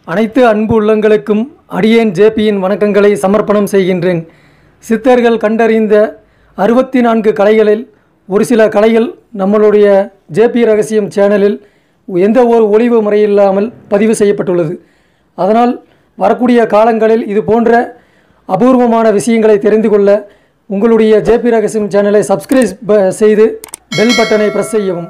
அனைத்து அன்பு உள்ளங்களுக்கும் அடியேன் ஜேபியின் வணக்கங்களை சமர்ப்பணம் செய்கின்றேன் சித்தர்கள் கண்டறிந்த அறுபத்தி நான்கு கலைகளில் ஒரு சில கலைகள் நம்மளுடைய ஜேபி ரகசியம் சேனலில் எந்த ஒரு ஒளிவு முறையில்லாமல் பதிவு செய்யப்பட்டுள்ளது அதனால் வரக்கூடிய காலங்களில் இது போன்ற அபூர்வமான விஷயங்களை தெரிந்து கொள்ள உங்களுடைய ஜேபி ரகசியம் சேனலை சப்ஸ்கிரைப் செய்து பெல் பட்டனை பிரஸ் செய்யவும்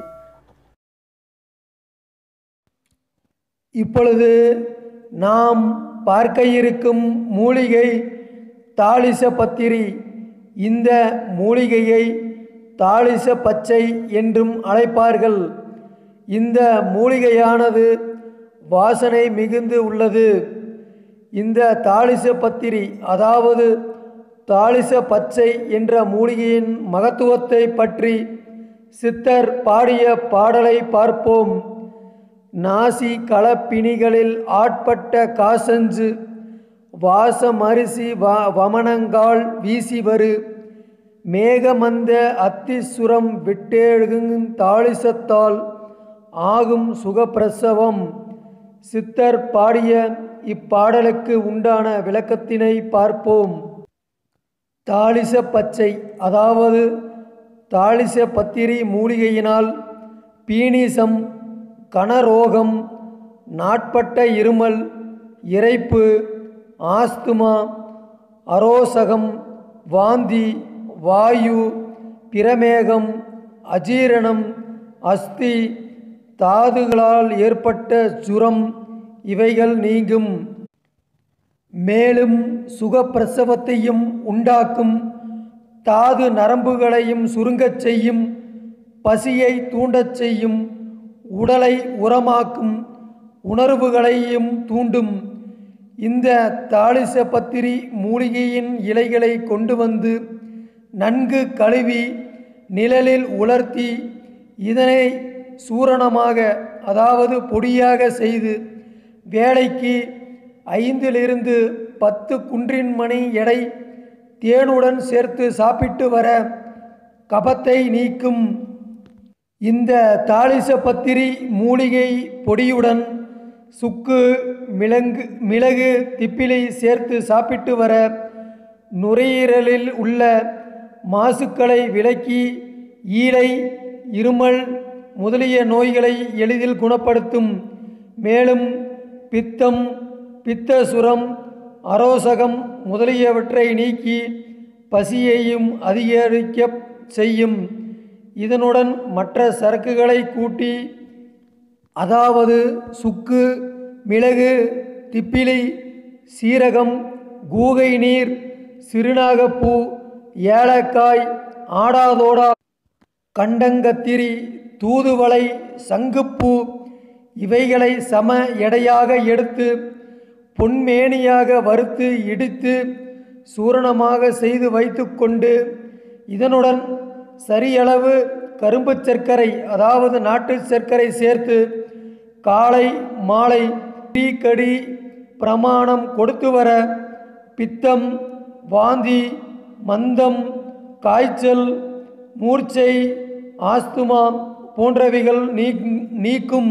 இப்பொழுது நாம் பார்க்க இருக்கும் மூலிகை தாளிச பத்திரி இந்த மூலிகையை தாளிச பச்சை என்றும் அழைப்பார்கள் இந்த மூலிகையானது வாசனை மிகுந்து உள்ளது இந்த தாளிச பத்திரி அதாவது தாளிச பச்சை என்ற மூலிகையின் மகத்துவத்தை பற்றி சித்தர் பாடிய பாடலை பார்ப்போம் நாசி களப்பிணிகளில் ஆட்பட்ட காசஞ்சு வாசமரிசி வ வமனங்கால் வீசி வரு மேகமந்த அத்திசுரம் விட்டேழுகுங் தாளிசத்தால் ஆகும் சுகப்பிரசவம் சித்தர் பாடிய இப்பாடலுக்கு உண்டான விளக்கத்தினை பார்ப்போம் தாளிச பச்சை அதாவது தாளிச பத்திரி மூலிகையினால் பீனிசம் கனரோகம் நாட்பட்ட இருமல் இறைப்பு ஆஸ்துமா அரோசகம் வாந்தி வாயு பிரமேகம் அஜீரணம் அஸ்தி தாதுகளால் ஏற்பட்ட ஜுரம் இவைகள் நீங்கும் மேலும் சுகப்பிரசவத்தையும் உண்டாக்கும் தாது நரம்புகளையும் சுருங்கச் செய்யும் பசியை தூண்டச் செய்யும் உடலை உரமாக்கும் உணர்வுகளையும் தூண்டும் இந்த தாளிச பத்திரி மூலிகையின் இலைகளை கொண்டு வந்து நன்கு கழுவி நிழலில் உலர்த்தி இதனை சூரணமாக அதாவது பொடியாக செய்து வேலைக்கு ஐந்திலிருந்து பத்து குன்றின் மணி எடை தேனுடன் சேர்த்து சாப்பிட்டு வர கபத்தை நீக்கும் இந்த தாளிச பத்திரி மூலிகை பொடியுடன் சுக்கு மிளகு மிளகு திப்பிலி சேர்த்து சாப்பிட்டு வர நுரையீரலில் உள்ள மாசுக்களை விலக்கி ஈழை இருமல் முதலிய நோய்களை எளிதில் குணப்படுத்தும் மேலும் பித்தம் பித்தசுரம் அரோசகம் முதலியவற்றை நீக்கி பசியையும் அதிகரிக்க செய்யும் இதனுடன் மற்ற சரக்குகளை கூட்டி அதாவது சுக்கு மிளகு திப்பிலி சீரகம் கூகை நீர் சிறுநாகப்பூ ஏலக்காய் ஆடாதோடா கண்டங்கத்திரி தூதுவளை சங்குப்பூ இவைகளை சம எடையாக எடுத்து பொன்மேனியாக வறுத்து இடித்து சூரணமாக செய்து வைத்துக்கொண்டு இதனுடன் சரியளவு கரும்பு சர்க்கரை அதாவது நாட்டு சர்க்கரை சேர்த்து காலை மாலை டீக்கடி பிரமாணம் கொடுத்து வர பித்தம் வாந்தி மந்தம் காய்ச்சல் மூர்ச்சை ஆஸ்துமா போன்றவைகள் நீக்கும்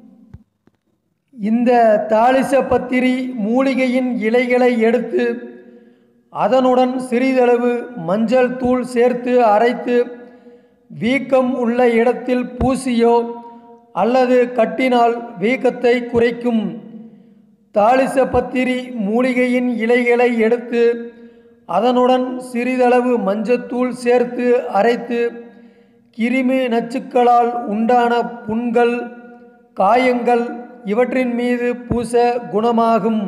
இந்த தாளிச பத்திரி மூலிகையின் இலைகளை எடுத்து அதனுடன் சிறிதளவு மஞ்சள் தூள் சேர்த்து அரைத்து வீக்கம் உள்ள இடத்தில் பூசியோ அல்லது கட்டினால் வீக்கத்தை குறைக்கும் தாளிச பத்திரி மூலிகையின் இலைகளை எடுத்து அதனுடன் சிறிதளவு மஞ்சத்தூள் சேர்த்து அரைத்து கிருமி நச்சுக்களால் உண்டான புண்கள் காயங்கள் இவற்றின் மீது பூச குணமாகும்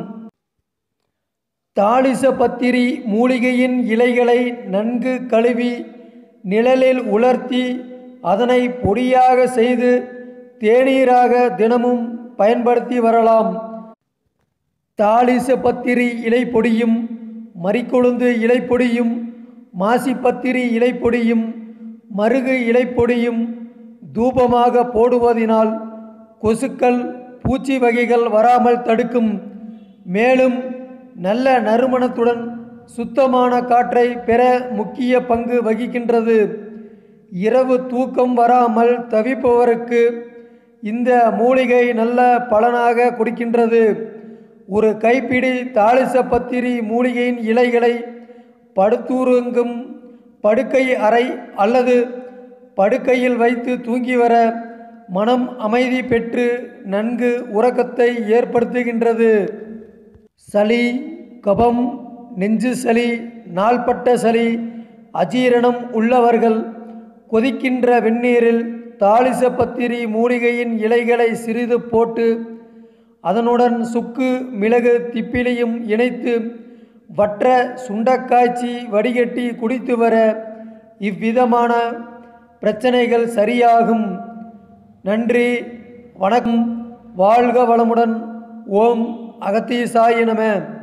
தாளிச பத்திரி மூலிகையின் இலைகளை நன்கு கழுவி நிழலில் உலர்த்தி அதனை பொடியாக செய்து தேநீராக தினமும் பயன்படுத்தி வரலாம் தாளிச பத்திரி இலை பொடியும் மறிக்கொழுந்து இலை பொடியும் மாசிப்பத்திரி இலை பொடியும் மருகு இலை பொடியும் தூபமாக போடுவதினால் கொசுக்கள் பூச்சி வகைகள் வராமல் தடுக்கும் மேலும் நல்ல நறுமணத்துடன் சுத்தமான காற்றை பெற முக்கிய பங்கு வகிக்கின்றது இரவு தூக்கம் வராமல் தவிப்பவருக்கு இந்த மூலிகை நல்ல பலனாக கொடுக்கின்றது ஒரு கைப்பிடி தாளிசப்பத்திரி மூலிகையின் இலைகளை படுத்துறங்கும் படுக்கை அறை அல்லது படுக்கையில் வைத்து தூங்கி வர மனம் அமைதி பெற்று நன்கு உறக்கத்தை ஏற்படுத்துகின்றது சளி கபம் நெஞ்சு சளி நாள்பட்ட சளி அஜீரணம் உள்ளவர்கள் கொதிக்கின்ற வெந்நீரில் தாளிசப்பத்திரி மூலிகையின் இலைகளை சிறிது போட்டு அதனுடன் சுக்கு மிளகு திப்பிலியும் இணைத்து வற்ற சுண்டக்காய்ச்சி வடிகட்டி குடித்து வர இவ்விதமான பிரச்சனைகள் சரியாகும் நன்றி வணக்கம் வாழ்க வளமுடன் ஓம் அகத்தீசாய நம